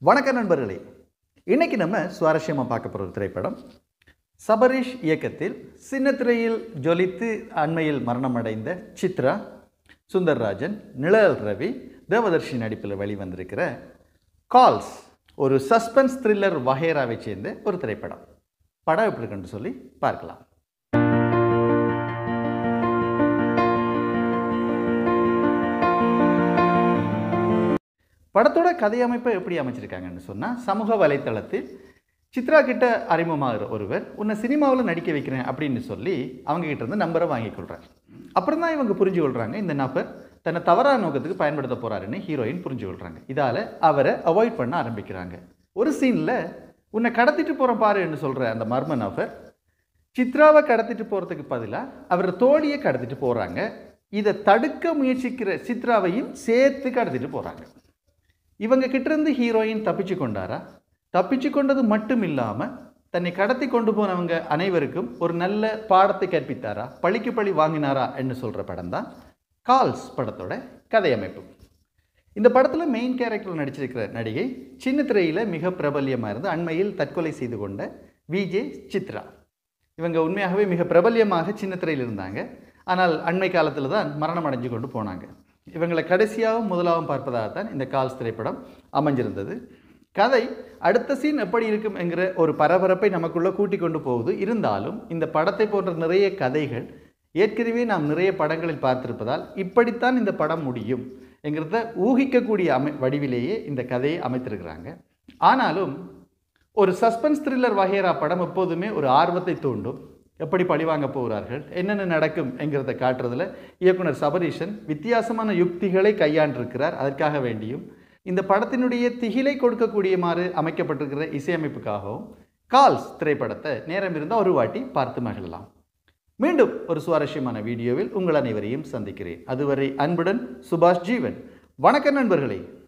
வணக்கம் நண்பர்களே இன்னைக்கு நம்ம சுவாரஸ்யமாக பார்க்க போகிற ஒரு திரைப்படம் சபரீஷ் இயக்கத்தில் சின்னத்திரையில் ஜொலித்து அண்மையில் மரணமடைந்த சித்ரா சுந்தர்ராஜன் நிழல் ரவி தேவதர்ஷி நடிப்பில் வெளிவந்திருக்கிற கால்ஸ் ஒரு சஸ்பென்ஸ் த்ரில்லர் வகைராவை சேர்ந்த ஒரு திரைப்படம் படம் எப்படி இருக்குன்னு சொல்லி பார்க்கலாம் படத்தோட கதையமைப்பை எப்படி அமைச்சிருக்காங்கன்னு சொன்னால் சமூக வலைத்தளத்தில் சித்ரா கிட்ட அறிமுகமாகிற ஒருவர் உன்னை சினிமாவில் நடிக்க வைக்கிறேன் அப்படின்னு சொல்லி அவங்க கிட்ட இருந்து நம்பரை வாங்கிக் கொள்றார் அப்புறம் தான் இவங்க புரிஞ்சு கொள்றாங்க இந்த நபர் தன்னை தவறான நோக்கத்துக்கு பயன்படுத்த போறாருன்னு ஹீரோயின் புரிஞ்சு கொள்றாங்க இதால் அவரை அவாய்ட் பண்ண ஆரம்பிக்கிறாங்க ஒரு சீனில் உன்னை கடத்திட்டு போகிற பாருன்னு சொல்கிற அந்த மர்ம நபர் சித்ராவை கடத்திட்டு போகிறதுக்கு பதிலாக அவர் தோழியை கடத்திட்டு போகிறாங்க இதை தடுக்க முயற்சிக்கிற சித்ராவையும் சேர்த்து கடத்திட்டு போகிறாங்க இவங்க கிட்டேருந்து ஹீரோயின் தப்பிச்சு கொண்டாரா தப்பிச்சு கொண்டது மட்டும் இல்லாமல் தன்னை கடத்தி கொண்டு போனவங்க அனைவருக்கும் ஒரு நல்ல பாடத்தை கற்பித்தாரா பழிக்கு பழி வாங்கினாரா என்று சொல்கிற படம் தான் கால்ஸ் படத்தோட கதையமைப்பு இந்த படத்தில் மெயின் கேரக்டர் நடிச்சிருக்கிற நடிகை சின்ன திரையில் மிக பிரபல்யமாக இருந்து அண்மையில் தற்கொலை செய்து கொண்ட விஜே சித்ரா இவங்க உண்மையாகவே மிக பிரபல்யமாக சின்ன திரையில் இருந்தாங்க ஆனால் அண்மை காலத்தில் தான் மரணம் அடைஞ்சு கொண்டு போனாங்க இவங்களை கடைசியாகவும் முதலாகவும் பார்ப்பதாகத்தான் இந்த கால்ஸ் திரைப்படம் அமைஞ்சிருந்தது கதை அடுத்த சீன் எப்படி இருக்கும் என்கிற ஒரு பரபரப்பை நமக்குள்ளே கூட்டி கொண்டு போகுது இருந்தாலும் இந்த படத்தை போன்ற நிறைய கதைகள் ஏற்கனவே நாம் நிறைய படங்களில் பார்த்திருப்பதால் இப்படித்தான் இந்த படம் முடியும் என்கிறத ஊகிக்கக்கூடிய அமை வடிவிலேயே இந்த கதையை அமைத்திருக்கிறாங்க ஆனாலும் ஒரு சஸ்பென்ஸ் த்ரில்லர் வகைரா படம் எப்போதுமே ஒரு ஆர்வத்தை தூண்டும் எப்படி பழிவாங்க போகிறார்கள் என்னென்ன நடக்கும் என்கிறத காட்டுறதுல இயக்குனர் சபரீஷன் வித்தியாசமான யுக்திகளை கையாண்டிருக்கிறார் அதற்காக வேண்டியும் இந்த படத்தினுடைய திகிலை கொடுக்கக்கூடியமாறு அமைக்கப்பட்டிருக்கிற இசையமைப்புக்காகவும் கால்ஸ் திரைப்படத்தை நேரம் இருந்தால் ஒரு வாட்டி பார்த்து மகிழலாம் மீண்டும் ஒரு சுவாரஸ்யமான வீடியோவில் உங்கள் அனைவரையும் சந்திக்கிறேன் அதுவரை அன்புடன் சுபாஷ் ஜீவன் வணக்கம் நண்பர்களே